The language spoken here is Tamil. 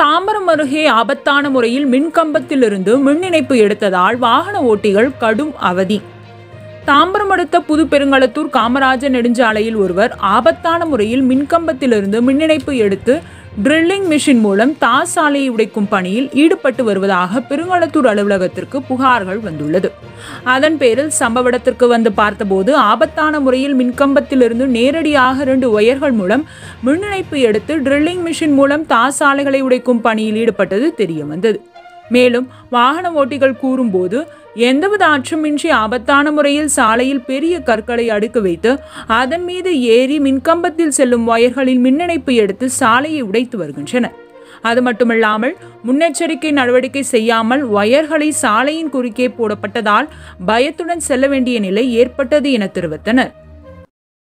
தாம்பரம் அருகே ஆபத்தான முறையில் மின்கம்பத்திலிருந்து மின் இணைப்பு எடுத்ததால் வாகன ஓட்டிகள் கடும் அவதி தாம்பரம் அடுத்த புது பெருங்களத்தூர் காமராஜர் நெடுஞ்சாலையில் ஒருவர் ஆபத்தான முறையில் மின்கம்பத்திலிருந்து மின் இணைப்பு எடுத்து ட்ரில்லிங் மிஷின் மூலம் தார் சாலையை உடைக்கும் பணியில் ஈடுபட்டு வருவதாக பெருங்களத்தூர் அலுவலகத்திற்கு புகார்கள் வந்துள்ளது அதன் பேரில் சம்பவ இடத்திற்கு வந்து பார்த்தபோது ஆபத்தான முறையில் மின்கம்பத்திலிருந்து நேரடியாக இரண்டு ஒயர்கள் மூலம் மின் இணைப்பு எடுத்து ட்ரில்லிங் மிஷின் மூலம் தார் சாலைகளை உடைக்கும் பணியில் ஈடுபட்டது தெரிய வந்தது மேலும் வாகன ஓட்டிகள் கூறும்போது எந்தவித அச்சமின்றி ஆபத்தான முறையில் சாலையில் பெரிய கற்களை அடுக்க வைத்து அதன் மீது ஏறி மின்கம்பத்தில் செல்லும் வயர்களில் மின்னிணைப்பு எடுத்து சாலையை உடைத்து வருகின்றனர் அது மட்டுமில்லாமல் முன்னெச்சரிக்கை நடவடிக்கை செய்யாமல் வயர்களை சாலையின் குறுக்கே போடப்பட்டதால் பயத்துடன் செல்ல வேண்டிய நிலை ஏற்பட்டது என தெரிவித்தனர்